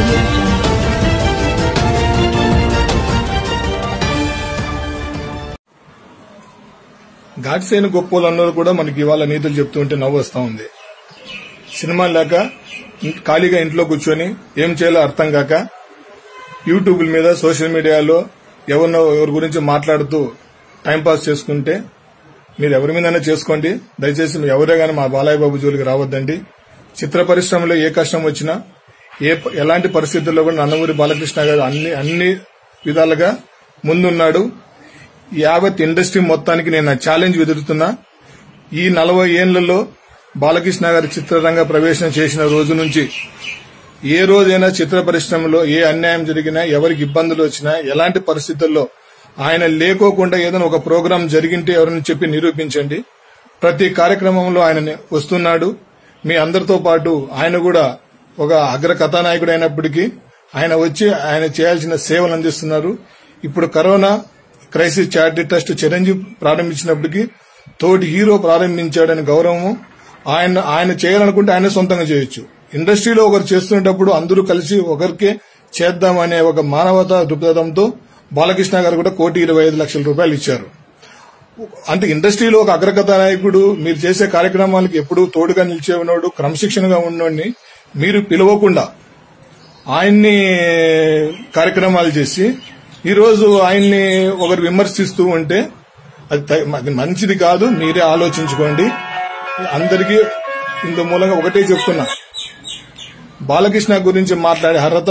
ఘాట్సేన గొప్పోళ్ళందరూ కూడా మనకి ఇవాళ నీతులు చెప్తూ ఉంటే నవ్వు వస్తా ఉంది సినిమా లేక ఇం- ఖాళీగా ఇంట్లో కూర్చొని ఏం చేయాలో అర్థం కాక యూట్యూబ్ల మీద సోషల్ మీడియాలో ఎవరినో ఎవరి గురించి మాట్లాడుతూ టైంపాస్ చేసుకుంటే మీరు ఎవరి మీదైనా చేసుకోండి దయచేసి మీరు ఎవరే గానీ మా బాలయ్య బాబు జోలికి రావద్దండి చిత్ర పరిశ్రమలో ఏ కష్టం వచ్చినా ఏ ప- ఎలాంటి పరిస్థితుల్లో కూడా నందమూరి బాలకృష్ణ గారు అన్ని అన్ని విధాలుగా ముందున్నాడు యావత్ ఇండస్ట్రీ మొత్తానికి నేను ఛాలెంజ్ విదురుతున్నా ఈ నలభై ఏళ్లలో బాలకృష్ణ గారి చిత్రరంగ ప్రవేశం చేసిన రోజు నుంచి ఏ రోజైనా చిత్ర పరిశ్రమలో ఏ అన్యాయం జరిగినా ఎవరికి ఇబ్బందులు వచ్చినా ఎలాంటి పరిస్థితుల్లో ఆయన లేకోకుండా ఏదైనా ఒక ప్రోగ్రాం జరిగింటే ఎవరిని చెప్పి నిరూపించండి ప్రతి కార్యక్రమంలో ఆయన వస్తున్నాడు మీ అందరితో పాటు ఆయన కూడా ఒక అగ్ర కథానాయకుడు అయినప్పటికీ ఆయన వచ్చి ఆయన చేయాల్సిన సేవలు అందిస్తున్నారు ఇప్పుడు corona crisis charity trust Chiranjeevi ప్రారంభించినప్పటికీ తోటి హీరో ప్రారంభించాడని గౌరవము ఆయన ఆయన చేయాలనుకుంటే ఆయన సొంతంగా చేయొచ్చు ఇండస్ట్రీలో ఒకరు చేస్తున్నప్పుడు అందరూ కలిసి ఒకరికే చేద్దామనే ఒక మానవతా దృక్పథంతో బాలకృష్ణ గారు కూడా కోటి ఇరవై ఐదు లక్షల రూపాయలు ఇచ్చారు అంటే ఇండస్ట్రీలో ఒక అగ్రగత నాయకుడు మీరు చేసే కార్యక్రమాలకు ఎప్పుడూ తోడుగా నిలిచేవాడు క్రమశిక్షణగా ఉన్నోడిని మీరు పిలవకుండా ఆయన్ని కార్యక్రమాలు చేసి ఈరోజు ఆయన్ని ఒకరు విమర్శిస్తూ ఉంటే అది త- అది మంచిది కాదు మీరే ఆలోచించుకోండి అందరికీ ఇందు మూలంగా ఒకటే చెప్తున్నా బాలకృష్ణ గురించి మాట్లాడే అర్హత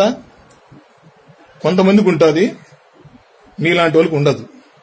కొంతమందికి ఉంటుంది మీలాంటి వాళ్ళకి ఉండదు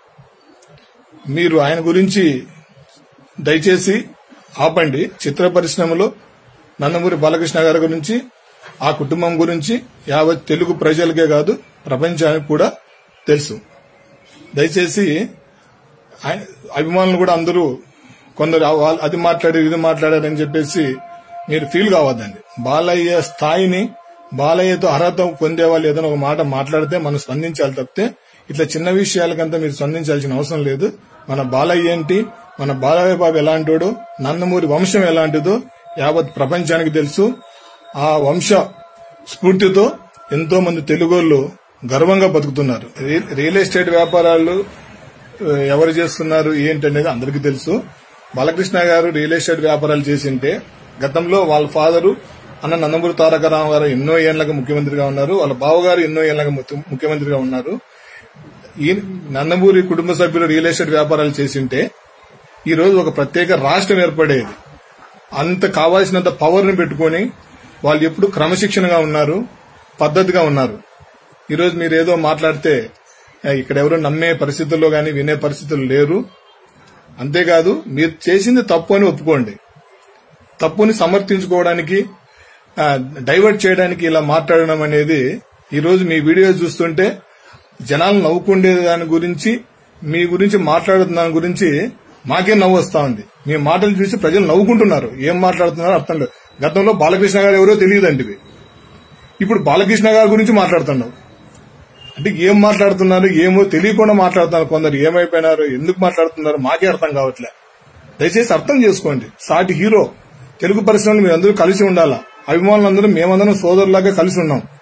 మీరు ఆయన గురించి దయచేసి ఆపండి చిత్ర పరిశ్రమలో నందమూరి బాలకృష్ణ గారి గురించి ఆ కుటుంబం గురించి యావత్ తెలుగు ప్రజలకే కాదు ప్రపంచానికి కూడా తెలుసు దయచేసి ఆయన- అభిమానులు కూడా అందరూ కొందరు ఆ వాళ్ళ- అది మాట్లాడారు ఇది మాట్లాడారని చెప్పేసి మీరు ఫీల్ కావద్దండి బాలయ్య స్థాయిని బాలయ్యతో అర్హత పొందే వాళ్ళు ఏదైనా ఒక మాట మాట్లాడితే మనం స్పందించాలి తప్పితే ఇట్లా చిన్న విషయాలకంతా మీరు స్పందించాల్సిన అవసరం లేదు మన బాలయ్య ఏంటి మన బాలయ్య బాబు ఎలాంటోడు నందమూరి వంశం ఎలాంటిదో యావత్ ప్రపంచానికి తెలుసు ఆ వంశ స్ఫూర్తితో ఎంతో మంది తెలుగోళ్లు గర్వంగా బతుకుతున్నారు రియల్- రియల్ ఎస్టేట్ వ్యాపారాలు ఆ, ఎవరు చేస్తున్నారు ఏంటి అనేది అందరికీ తెలుసు బాలకృష్ణ గారు రియల్ ఎస్టేట్ వ్యాపారాలు చేసింటే గతంలో వాళ్ళ ఫాదరు అన్న నందమూరి తారక రామారావు ఎన్నో ఏళ్లకు ముఖ్యమంత్రిగా ఉన్నారు వాళ్ళ బావగారు ఎన్నో ఏళ్లకు ముఖ్య- ముఖ్యమంత్రిగా ఉన్నారు ఈ నందమూరి కుటుంబ సభ్యులు రియల్ ఎస్టేట్ వ్యాపారాలు చేసింటే ఈ రోజు ఒక ప్రత్యేక రాష్ట్రం ఏర్పడేది అంత కావాల్సినంత పవర్ ని పెట్టుకొని వాళ్ళు ఎప్పుడు క్రమశిక్షణగా ఉన్నారు పద్ధతిగా ఉన్నారు ఈరోజు మీరు ఏదో మాట్లాడితే "ఏ, ఇక్కడ ఎవరు నమ్మే పరిస్థితుల్లో గాని వినే పరిస్థితులు లేరు అంతేకాదు మీరు చేసింది తప్పు అని ఒప్పుకోండి తప్పుని సమర్థించుకోవడానికి ఆ, డైవర్ట్ చేయడానికి ఇలా మాట్లాడడం అనేది ఈ రోజు మీ వీడియో చూస్తుంటే జనాలు నవ్వుకుండే దాని గురించి మీ గురించి మాట్లాడుతున్న దాని గురించి మాకే నవ్వు వస్తా ఉంది మీ మాటలు చూసి ప్రజలు నవ్వుకుంటున్నారు ఏం మాట్లాడుతున్నారో అర్థం లేదు గతంలో బాలకృష్ణ గారు ఎవరో తెలియదండి ఇవి. ఇప్పుడు బాలకృష్ణ గారి గురించి మాట్లాడుతున్నావు అంటే ఏం మాట్లాడుతున్నారు ఏమో తెలియకుండా మాట్లాడుతున్నారు కొందరు ఏమైపోయినారు ఎందుకు మాట్లాడుతున్నారు మాకే అర్థం కావట్లే దయచేసి అర్థం చేసుకోండి సాటి హీరో తెలుగు పరిశ్రమలో మీరు అందరూ కలిసి ఉండాలా అభిమానులందరూ మేమందరం సోదరులాగా కలిసి ఉన్నాం